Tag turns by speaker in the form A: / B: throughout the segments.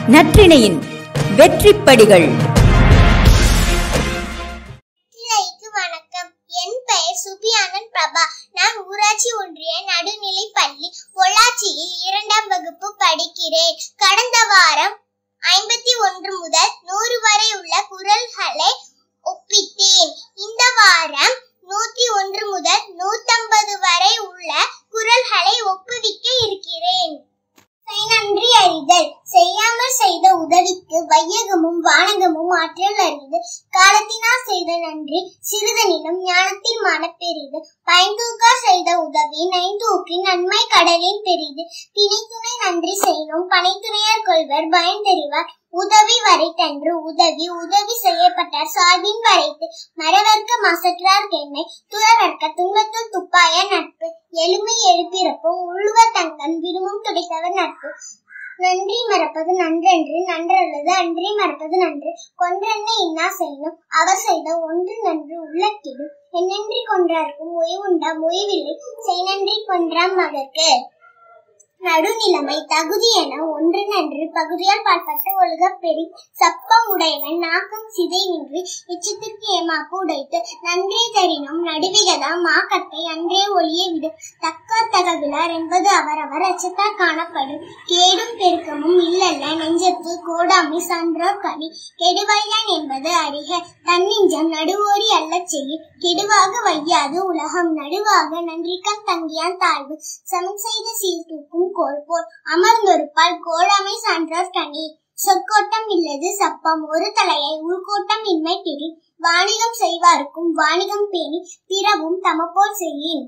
A: நற்றிணையின் வெற்றிப்படிகள்
B: இளைக்கு வணக்கம் என் பெயர் சுபியானன் பிரபா நான் ஊராட்சி ஒன்றிய நடுநிலை பள்ளி பொள்ளாச்சியில் இரண்டாம் வகுப்பு படிக்கிறேன் கடந்த வாரம் ஐம்பத்தி ஒன்று முதல் நூறு வரை உள்ள குரல்களை ஒப்பிட்டேன் இந்த வாரம் நூத்தி ஒன்று முதல் நூத்தம்பது வரை உள்ள குரல்களை ஒப்புவிக்க இருக்கிறேன் நன்றி அறிதல் செய்யாமல் செய்த உதவிக்கு வையகமும் வானகமும் ஆற்றல் அறிந்து காலத்தினால் செய்த நன்றி சிறிதனிலும் ஞானத்தில் மனப்பெரிது பைந்தூக்கா செய்த உதவி நைந்தூக்கி நன்மை கடலின் பெரிது திணைத்துணை நன்றி செய்யணும் பனைத்துணையர் கொள்வர் பயன் தெரிவார் உதவி வரைத்தன்று உதவி உதவி செய்யப்பட்டார் சார்பின் வரைத்து மரவர்க்க மசற்றார் கென்மை துறவர்க்க துன்பத்துள் துப்பாய நட்பு எளிமை எழுப்பிறப்பும் உள்வ தங்கன் விரும்பும் துடைத்தவர் நட்பு நன்றி மறப்பது நன்றன்று நன்றல்லது அன்றி மறப்பது நன்று கொன்றென்ன இன்னா செய்யணும் அவர் செய்த ஒன்று நன்று உள்ளக்கிடும் என்னன்றி கொன்றார்க்கும் ஒய்வுண்டா மொய்வில்லை செய் நன்றி கொன்றாம் மகற்கு நடுநிலைமை தகுதி என ஒன்று நன்று பகுதியால் பாற்பட்ட ஒழுக பெரி சப்பம் உடையவன் நாக்கம் சிதை நின்று எச்சத்திற்கு ஏமாப்பு உடைத்து நன்றே தரினும் நடுவிகதா மாக்கத்தை அன்றே ஒளிய விடு தக்கார் தகவிலார் என்பது அவரவர் அச்சத்தால் காணப்படும் கேடும் பெருக்கமும் இல்லல்ல நெஞ்சத்து கோடாமை சான்றோர் கனி கெடுவல்யான் என்பது அறிக தன்னெஞ்சம் நடுவோரி அல்லச் செய்ய கெடுவாக வையாது உலகம் நடுவாக நன்றிக்கண் தங்கியான் தாழ்வு சமன் செய்த சீர்தூக்கும் கோல் போல் அமர்ந்தொருப்பால் கோலாமை சான்றார் கனி சொற்கோட்டம் இல்லது சப்பம் ஒரு தலையை உள்கோட்டம் இன்மை பிரி வாணிகம் செய்வாருக்கும் வாணிகம் பேணி பிறவும் தமப்போல் செய்யின்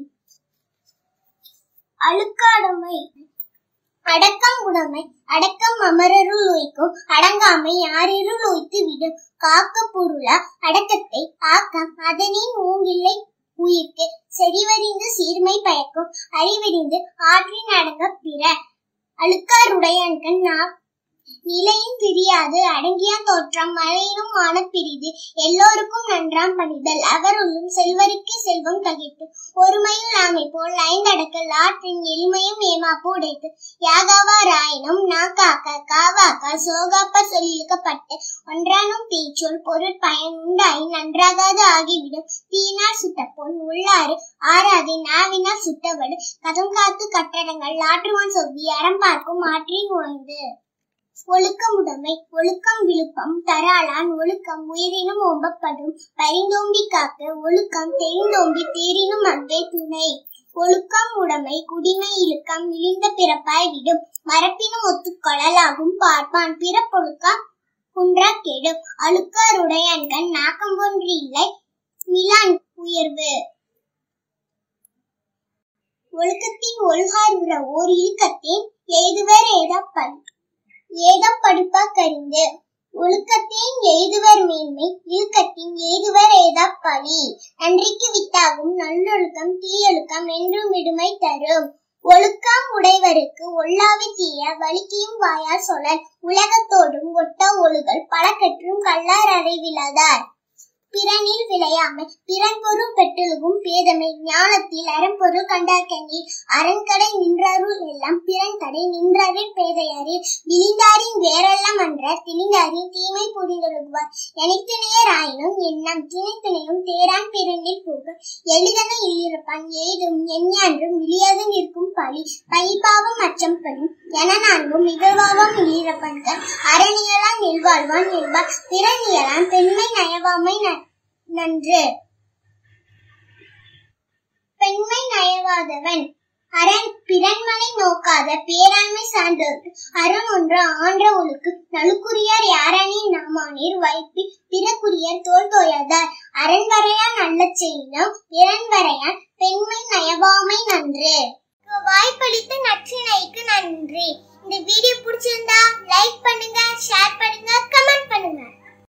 B: அழுக்காடுமை அடக்கம் உடைமை அடக்கம் அமரருள் உய்க்கும் அடங்காமை யாரிருள் உய்த்து விடும் காக்க பொருளா அடக்கத்தை ஆக்கம் அதனின் ஊங்கில்லை உயிர்க்கு செறிவறிந்து சீர்மை பயக்கும் அறிவறிந்து ஆற்றின் அடங்க பிற அழுக்காருடையன்கண் நா நிலையும் பிரியாது அடங்கிய தோற்றம் மழையினும் மான பிரிது எல்லோருக்கும் நன்றாம் பணிதல் அவருள்ளும் செல்வருக்கு செல்வம் தகித்து ஒருமையில் ஆமை போல் ஐந்தடக்கல் ஆற்றின் எளிமையும் ஏமாப்பு உடைத்து யாகாவாராயினும் நாக்காக்க காவாக்கா சோகாப்ப சொல்லிழுக்கப்பட்டு ஒன்றானும் பேச்சொல் பொருள் பயன் உண்டாய் நன்றாகாது ஆகிவிடும் தீனால் சுட்ட பொன் உள்ளாறு ஆறாது நாவினால் சுட்டவடு கதம் காத்து கட்டடங்கள் ஆற்றுவான் சொவ்வி அறம் பார்க்கும் ஆற்றின் உழைந்து ஒழுக்கமுடைமை ஒழுக்கம் விழுப்பம் தராளான் ஒழுக்கம் உயிரினும் ஓம்பப்படும் பரிந்தோம்பி காக்க ஒழுக்கம் தெரிந்தோம்பி தேரினும் அங்கே துணை ஒழுக்கம் உடைமை குடிமை இழுக்கம் இழிந்த பிறப்பாய் விடும் மரப்பினும் ஒத்துக்கொள்ளலாகும் பார்ப்பான் பிறப்பொழுக்கம் குன்றா கெடும் அழுக்காருடையன்கண் நாக்கம் ஒன்று இல்லை மிலான் உயர்வு ஒழுக்கத்தின் ஒழுகார் உற ஓர் இழுக்கத்தின் எய்துவர் ஏதப்பன் ஏதம் படுப்பா கரிந்து ஒழுக்கத்தின் எய்துவர் மேன்மை இழுக்கத்தின் எய்துவர் ஏதா பழி நன்றிக்கு வித்தாகும் நல்லொழுக்கம் தீயொழுக்கம் என்றும் விடுமை தரும் ஒழுக்கம் உடையவருக்கு ஒல்லாவி தீய வலிக்கியும் வாயால் சொல்லல் உலகத்தோடும் ஒட்ட ஒழுகல் பல கற்றும் கல்லார் அறிவிலாதார் பிறனில் விளையாமை பிறன் பொருள் பெற்றெழுகும் பேதமை ஞானத்தில் அறம்பொருள் கண்டார்கனி அரண்கடை நின்றாருள் எல்லாம் பிறன் கடை நின்றாரில் பேதையாரில் விழிந்தாரின் வேறெல்லாம் அன்ற திணிந்தாரின் தீமை புரிந்தொழுகுவார் எனித்திணையர் ஆயினும் எண்ணம் திணைத்திணையும் தேரான் பிறனில் போக எளிதன இல்லிருப்பான் எய்தும் எஞ்ஞான்றும் விழியாது நிற்கும் பழி பழிபாவம் அச்சம் படும் என நான்கும் நிகழ்வாவம் இல்லிரப்பன்கள் அரணியலான் நெல்வாழ்வான் என்பார் பிறனியலான் பெண்மை நயவாமை நன்று பெண்மை நயவாதவன் அரண் பிறன்மனை நோக்காத பேராண்மை சான்றோர்க்கு அரண் ஒன்று ஆன்ற ஒழுக்கு நலுக்குரியார் யாரணி நாமானீர் வைப்பி பிறக்குரியர் தோல் தோயாதார் அரண் வரையான் நல்ல செய்யினும் பிறன் வரையான் பெண்மை நயவாமை நன்று வாய்ப்பளித்த நற்றினைக்கு நன்றி இந்த வீடியோ பிடிச்சிருந்தா லைக் பண்ணுங்க ஷேர் பண்ணுங்க கமெண்ட் பண்ணுங்க